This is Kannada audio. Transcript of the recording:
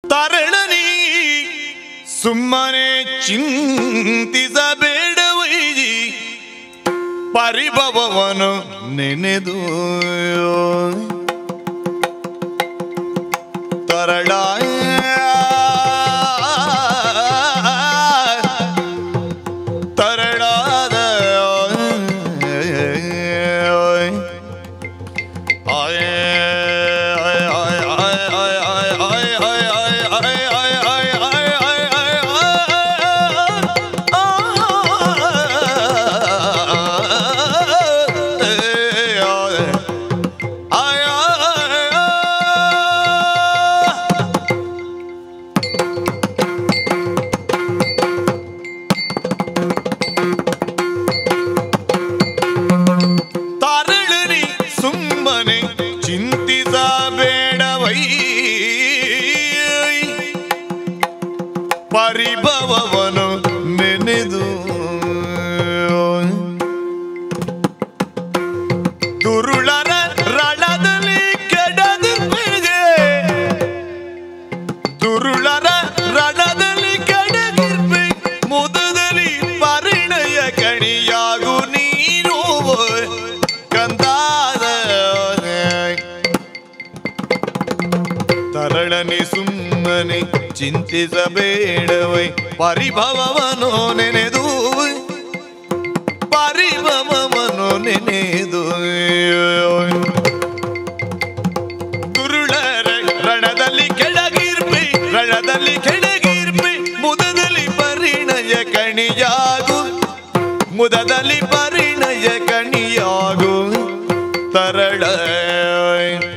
ತರಳನಿ ಸುಮ್ಮನೆ ಚಿಂತಿಸಬೇಡವೈಜಿ ಪರಿಭವವನ್ನು ನೆನೆದು ತರಳ ತರಳಾದ ತರಳನಿ ಸುಮ್ಮನೆ ಚಿಂತಿಸಬೇಡವೈ ಪರಿಭವವನು ನೆನೆದು ದುರುಳರ ರಣದಲ್ಲಿ ಕೆಡದಿರ್ಪಿಗೆ ದುರುಳರ ರಣದಲ್ಲಿ ಕೆಡದಿರ್ಪಿ ಮುದದಲ್ಲಿ ಪರಿಣಯ ಕಣಿಯಾಗು ನೀನು ಕಂದಾದ ತರಳನೆ ಸುಮ್ಮನೆ ಚಿಂತಿಸಬೇಡವೈ ಪರಿಭವವನು ನೆನೆದು ಪರಿಭವವನು ನೆನೆದು ದುರುಳರ ರಣದಲ್ಲಿ ಕೆಳಗಿರ್ಪಿ ರಣದಲ್ಲಿ ಕೆಳಗಿರ್ಪಿ ಮುದದಲ್ಲಿ ಪರಿಣಯ ಕಣಿಯಾಗು ಮುದದಲ್ಲಿ ಪರಿಣಯ ಕಣಿಯಾಗು ತರಳ